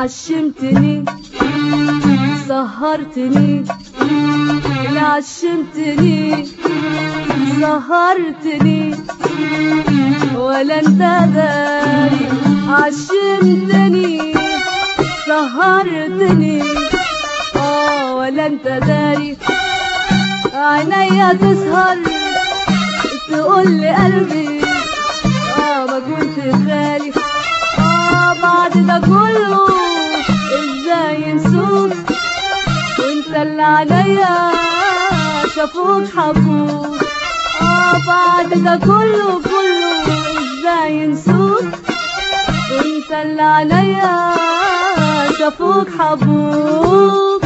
عشمتني سهرتني عشمتني سهرتني ولا انت داري عشمتني سهرتني اه ولا انت داري عينيا تسهر تقول لي قلبي اه ما كنت خالي اه بعد ده كله ازاي نسوك وانت اللي عليا شافوك حبوك اه بعد ده كله كله ازاي نسوك وانت اللي عليا شافوك حبوك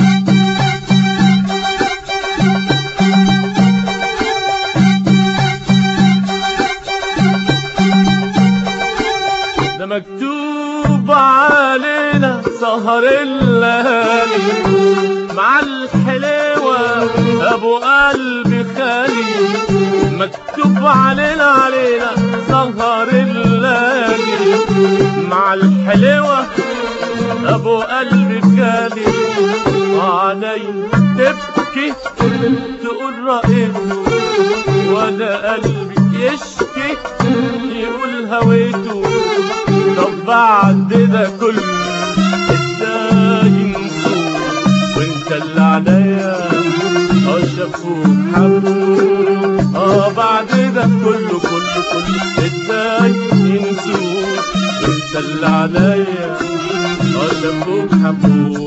ده مكتوب علينا سهر الليالي مع الحلوة ابو قلب خالي مكتوب علينا علينا سهر الليالي مع الحلوة ابو قلب خالي علي تبكي تقول رأيته وانا قلبي يشكي يقول هويته طب بعد ده كله ازاي نسوق وانت اللي عليا اه شافوك حبوك اه بعد ده كله كله كله ازاي ينسوك وانت اللي عليا اه شافوك حبوك